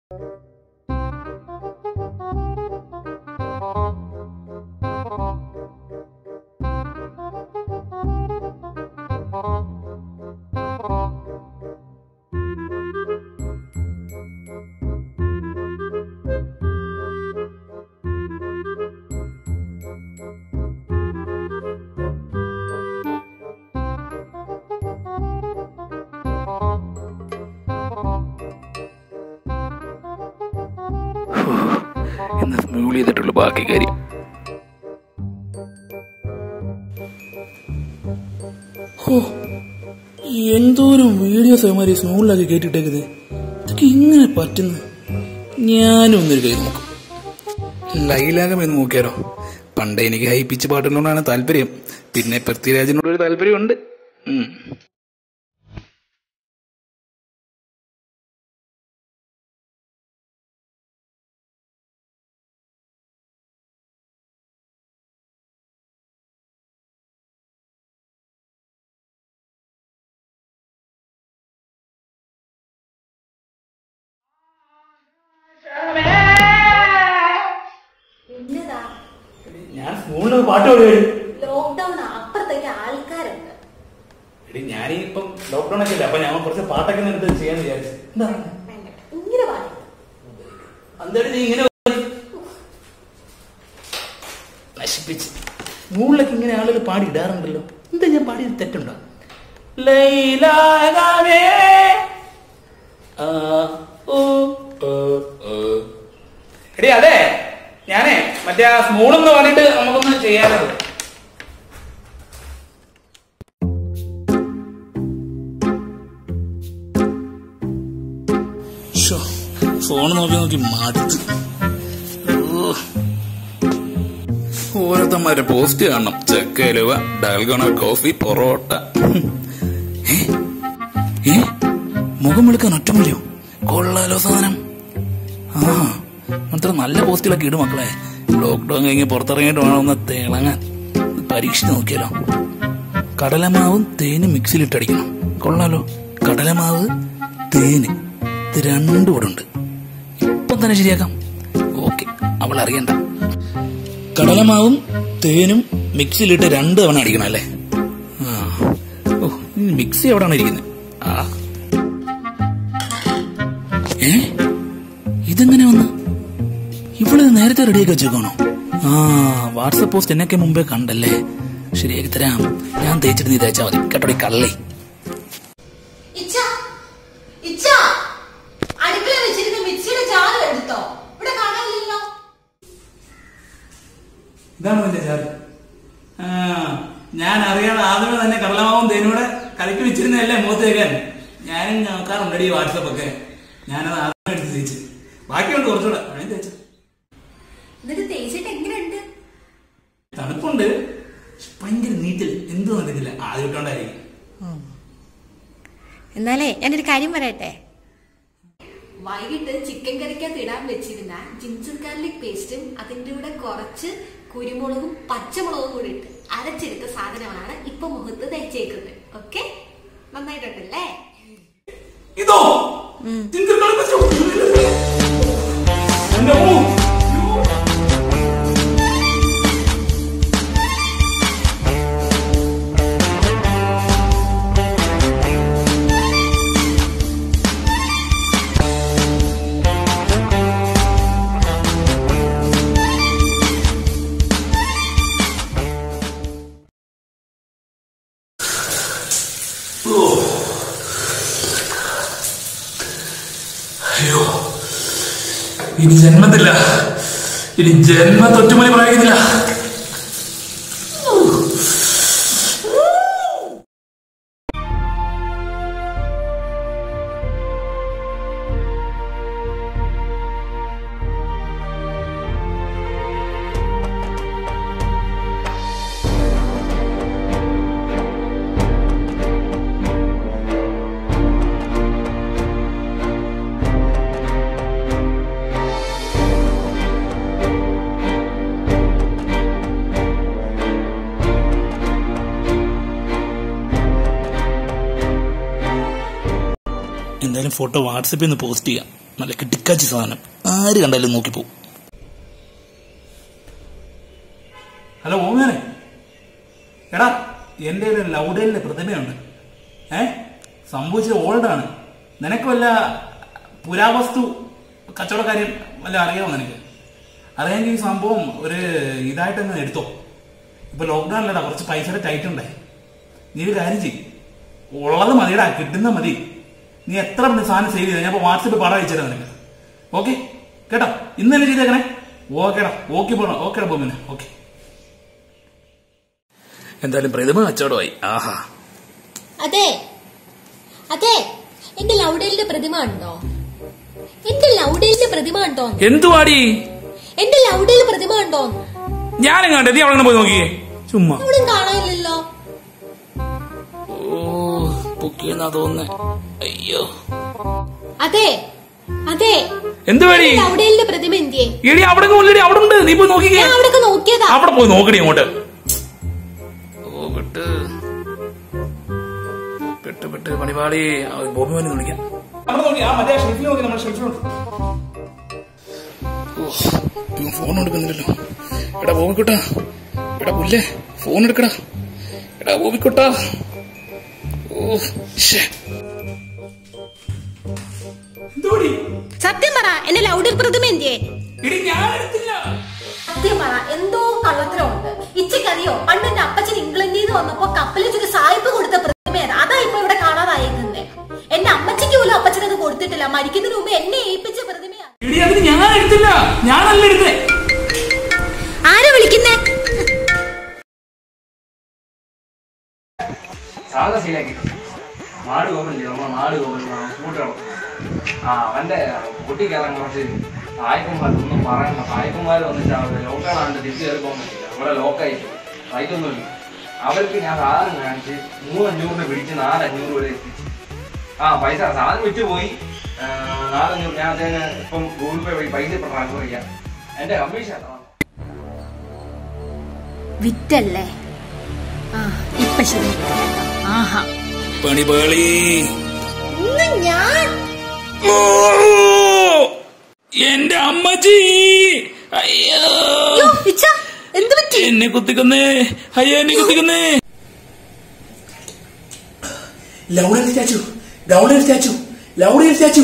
എന്ന് സ്മൂൾ ചെയ്തിട്ടുള്ളൂ ബാക്കി കാര്യം ഹോ എന്തോരം വീഡിയോസ് അവന്മാര് സ്മൂളിലാക്കി കേട്ടിട്ടേക്കുന്നത് ഇതൊക്കെ ഇങ്ങനെ പറ്റുന്നു ഞാനും ഒന്നൊരു കൈ നോക്കും ലൈലാകം എന്ന് നോക്കിയാലോ പണ്ട് എനിക്ക് ഹൈ പിച്ച് പാട്ടിനോടാണ് താല്പര്യം പിന്നെ പൃഥ്വിരാജിനോട് ഒരു താല്പര്യമുണ്ട് ഉം. എന്നതാ ഞാൻ സ്മൂളിൽ പാട്ട് പാടുകയാണ് ലോക്ക്ഡൌൺ അപ്പുറത്തേക്ക് ആൾക്കാരുണ്ട് എടി ഞാനിപ്പം ലോക്ക്ഡൌൺ ഒക്കെ ഇല്ല അപ്പൊ ഞാൻ കുറച്ച് പാട്ടൊക്കെ ഒന്ന് എടുത്ത് ചെയ്യാന്ന് വിചാരിച്ചു എന്താ വേണ്ട ഇങ്ങനെ പാടില്ല എന്തായാലും നീ ഇങ്ങനെ നശിപ്പിച്ച് സ്മൂളിലൊക്കെ ഇങ്ങനെ ആളുകൾ പാടി ഇടാറുണ്ടല്ലോ എന്താ ഞാൻ പാടിയത് തെറ്റുണ്ടോ ലൈലാകാവേ ആ, ഓ, ഓ, ഓ. എടി അതെ ഞാനേ മറ്റേ ആ സ്മൂളെന്ന് പറഞ്ഞിട്ട് നമുക്കൊന്ന് ചെയ്യാനത് ഫോൺ നോക്കി നോക്കി മടുത്ത് ഓ ഓരോരുത്തന്മാരെ പോസ്റ്റ് കാണണം ചെക്കലുവ ഡൽഗണ കോഫി പൊറോട്ട ഏ? ഏ? മുഖം വെളുക്കാൻ ഒറ്റമല്ലോ കൊള്ളാലോ സാധനം ആ അത്ര നല്ല പോസ്റ്റുകളൊക്കെ ഇടും മക്കളെ ലോക്ക്ഡൌൺ കഴിഞ്ഞ് പുറത്തിറങ്ങിയിട്ട് വേണം ഒന്ന് തിളങ്ങാൻ പരീക്ഷിച്ച് നോക്കിയാലോ കടലമാവും തേനും മിക്സിയിലിട്ടടിക്കണം കൊള്ളാലോ കടലമാവ് തേന് ഇത് രണ്ടും ഇവിടെ ഉണ്ട് ഇപ്പം തന്നെ ശരിയാക്കാം ഓക്കെ അവൾ അറിയണ്ട കടലമാവും തേനും മിക്സിയിലിട്ട് രണ്ട് തവണ അടിക്കണം അല്ലേ ആ ഓ ഈ മിക്സി എവിടാണ് ഇരിക്കുന്നത് ആ ഏ ഇതെങ്ങനെ വന്നു ഇവള് നേരത്തെ റെഡിയാക്കി വെച്ചേക്കാണോ ആ വാട്സപ്പ് പോസ്റ്റ് എന്നൊക്കെ മുമ്പേ കണ്ടല്ലേ ശരിയാക്കി തരാം ഞാൻ തേച്ചിട്ട് നീ തേച്ചാ മതി കേട്ടോടി കള്ളി ഇച്ഛ ഇച്ഛ അടുക്കള വെച്ചിരുന്ന മിക്സിയുടെ ജാറ് എടുത്തോ ഇവിടെ കാണാനില്ലല്ലോ ഇതാണ് എന്റെ ചാറ് ആ ഞാൻ അറിയാതെ ആദ്യമേ തന്നെ കടലമാവും തേനൂടെ കലക്കി വെച്ചിരുന്നതല്ലേ മുഖത്ത് തേക്കാൻ ഞാനും നോക്കാറുണ്ട് ഈ വാട്സപ്പ് ഒക്കെ ഞാനത് ആദ്യം എടുത്ത് തേച്ച് ബാക്കിയുണ്ട് കുറച്ചുകൂടെ വേണേ തേച്ചു എന്നിട്ട് തേച്ചിട്ട് എങ്ങനെയുണ്ട് തണുപ്പുണ്ട് പക്ഷെ ഭയങ്കര നീറ്റിൽ എന്ത് നടക്കില്ല ആദ്യം ഇട്ടോണ്ടായിരിക്കും എന്നാലേ ഞാനൊരു കാര്യം പറയട്ടെ വൈകിട്ട് ചിക്കൻ കറിക്കകത്ത് ഇടാൻ വെച്ചിരുന്ന ജിഞ്ചർ ഗാർലിക് പേസ്റ്റും അതിന്റെ കൂടെ കുറച്ച് കുരുമുളകും പച്ചമുളകും കൂടി ഇട്ട് അരച്ചെടുത്ത സാധനമാണ് ഇപ്പൊ മുഖത്ത് തേച്ചേക്കുന്നത് ഓക്കെ നന്നായിട്ടുണ്ടല്ലേ ഇതോ ജിഞ്ചർ garlic paste ഓ? എന്റെ അമ്മോ. അയ്യോ ഇനി ജന്മത്തില്ല ഇനി ജന്മ തൊറ്റുമണി പ്രാപിക്കുന്നില്ല എന്തായാലും ഫോട്ടോ വാട്സപ്പിൽ നിന്ന് പോസ്റ്റ് ചെയ്യാം നല്ല കിട്ടിക്കാച്ചി സാധനം ആര് കണ്ടാലും നോക്കിപ്പോ ഹലോ ഓമേനെ എടാ എൻ്റെ ഒരു ലൗഡേലിന്റെ പ്രതിമയുണ്ട് ഏ സംഭവിച്ചത് ഓൾഡാണ് നിനക്ക് വല്ല പുരാവസ്തു കച്ചവടക്കാര്യം വല്ല അറിയാമോ നിനക്ക് അറിയാമെങ്കിൽ ഈ സംഭവം ഒരു ഇതായിട്ട് തന്നെ എടുത്തോ ഇപ്പൊ ലോക്ക്ഡൌണിലടാ കുറച്ച് പൈസയുടെ ടൈറ്റ് ഉണ്ടായി നീ ഒരു കാര്യം ചെയ്യും ഉള്ളത് മതിയടാ കിട്ടുന്ന മതി നീ എത്ര സാധനം സേവ് ചെയ്ത ഞാൻ ഇപ്പൊ വാട്സപ്പ് പടം അയച്ചുതരാം നിനക്ക് ഓക്കെ കേട്ടോ ഇന്നലെ ചെയ്തേക്കണേ ഓക്കേടാ ഓക്കെ പോണം ഓക്കേടാ ബൊമ്മിനെ ഓക്കെ എന്തായാലും പ്രതിമ കച്ചവടമായി ആഹാ അതെ അതെ എന്റെ ലൗഡേലിന്റെ പ്രതിമ ഉണ്ടോ എന്റെ ലൗഡേലിന്റെ പ്രതിമ ഉണ്ടോ എന്തുവാടി എന്റെ ലൗഡേൽ പ്രതിമ ഉണ്ടോ ഞാനും കണ്ടേ നീ അവിടെ പോയി നോക്കിയേ ചുമ്മാ അവിടെ കാണാനില്ലല്ലോ ഓ പൊക്കിയെന്നാ തോന്നുന്നേ അയ്യോ അതെ അതെ എന്തുവാടി ലൗഡേലിന്റെ പ്രതിമ എന്തിയെ എടി അവിടെ കൊല്ലടി അവിടെ ഉണ്ട് നീ പോയി നോക്കിക്കേ ഞാൻ അവിടൊക്കെ നോക്കിയതാ അവിടെ പോയി നോക്കടി അങ്ങോട്ട് ഓ പെട്ട് പെട്ട് പെട്ട് പണിപാടി ബോബി മോനെ വിളിക്കാം അവിടെ നോക്കി ആ മറ്റേ ഷെൽഫിൽ നോക്കി നമ്മുടെ ഷെൽഫിലുണ്ട് ഫോൺ എടുക്കുന്നില്ലല്ലോ എടാ ബോബിക്കുട്ടാ എടാ പുല്ലേ ഫോൺ എടുക്കടാ എടാ ബോബിക്കുട്ടാ ഓ ശ്ശേ എന്തോടി സത്യം പറ എന്റെ ലൗഡേൽ പ്രതിമ എന്തിയെ എടി ഞാൻ എടുത്തില്ല സത്യം പറ എന്തോ കള്ളത്തരമുണ്ട് ഇച്ചക്കറിയോ പണ്ട് എന്റെ അപ്പച്ചൻ ഇംഗ്ലണ്ടിൽ നിന്ന് വന്നപ്പോ കപ്പലിൽ ചുരു സായിപ്പ് കൊടുത്ത പ്രതിമയാണ് അതാ ഇപ്പൊ ഇവിടെ കാണാതായിരിക്കുന്നത് എന്റെ അമ്മച്ചിക്ക് പോലും അപ്പച്ചനത് കൊടുത്തിട്ടില്ല മരിക്കുന്നതിന് മുമ്പ് എന്നെ ഏൽപ്പിച്ച പ്രതിമയാണ് എടി അതിന് ഞാൻ എടുത്തില്ല ഞാനല്ല എടുത്തേ ആരാ വിളിക്കുന്നേ സാധാ ശീലാക്കി മാട് കോപില്ലേ നമ്മളെ മാട് കോപില്ല കൂട്ടുകളും ആ അവന്റെ കുട്ടി കയറാൻ കുറച്ച് സായിപ്പന്മാരൊന്നും പറയണ്ട സായിപ്പന്മാർ വന്നിട്ട് അവിടെ ലോക്കാണാണ്ട് തിരിച്ചു കയറി പോകാൻ പറ്റില്ല അവിടെ ലോക്കായി സൈറ്റൊന്നുമില്ല അവർക്ക് ഞാൻ സാധനം കാണിച്ച് മൂന്നഞ്ഞൂറിന് പിടിച്ച് നാലഞ്ഞൂറ് വരെ എത്തിച്ചു ആ പൈസ സാധനം വിറ്റ് പോയി ആ, നാലഞ്ഞൂറ് ഞാൻ അദ്ദേഹം ഇപ്പം ഗൂഗിൾ പേ വഴി പൈസ ഇപ്പം ട്രാൻസ്ഫർ ചെയ്യാം എന്റെ കമ്മീഷൻ എത്ര വിറ്റല്ലേ ആ ഇപ്പൊ ശരി ആഹാ പണിപാളി ഇന്ന് ഞാൻ ഓ എന്റെ അമ്മച്ചി അയ്യോ അയ്യോ, ഇച്ച, എന്ത് പറ്റി എന്നെ കുത്തിക്കുന്നേ അയ്യോ എന്നെ കുത്തിക്കുന്നേ ലൗഡൽ സ്റ്റാച്ചു ലൗഡൽ സ്റ്റാച്ചു ലൗഡൽ സ്റ്റാച്ചു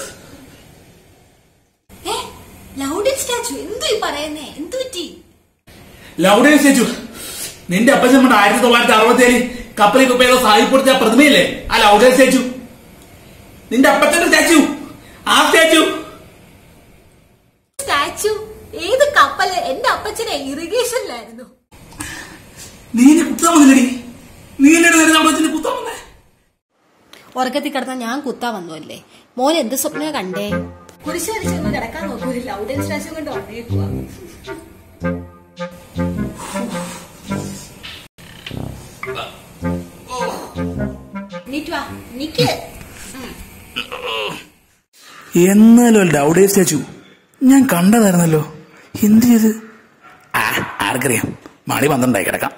ഏ ലൗഡൻ സ്റ്റാച്ചു എന്തു ഈ പറയുന്നേ എന്തു പറ്റി ലൗഡൽ സ്റ്റാച്ചു നിന്റെ അപ്പച്ചൻ നമ്മുടെ ആയിരത്തി തൊള്ളായിരത്തി അറുപത്തി ഏഴ് കപ്പലിൽ കുപ്പയുടെ സാഹിപ്പെടുത്തിയ ആ പ്രതിമയില്ലേ ആ ലൗഡൽ സ്റ്റാച്ചു നിന്റെ അപ്പച്ചന്റെ സ്റ്റാച്ചു ആ സ്റ്റാച്ചു സ്റ്റാച്ചു ഏത് കപ്പല് എന്റെ അപ്പച്ചനെ ഇറിഗേഷനിലായിരുന്നു നീ എന്നെ കുത്താൻ വന്നില്ലടി നീ എന്നെ നേരെ അപ്പച്ചനെ കുത്താൻ വന്നേ ഉറക്കത്തിൽ കിടന്ന ഞാൻ കുത്താ വന്നുവല്ലേ മോൻ എന്ത് സ്വപ്ന കണ്ടേ കുരിശ് വരച്ചൊന്ന് കിടക്കാൻ നോക്കൂ ഒരു ലൗഡൻ സ്റ്റാച്ചു കൊണ്ട് ഉറങ്ങിക്കുക നിക്ക് എന്നാലും ലൗഡേ സ്റ്റാച്ചു ഞാൻ കണ്ടതായിരുന്നല്ലോ എന്ത് ചെയ്ത് ആ ആർക്കറിയാം മണി പന്ത്രണ്ടായി കിടക്കാം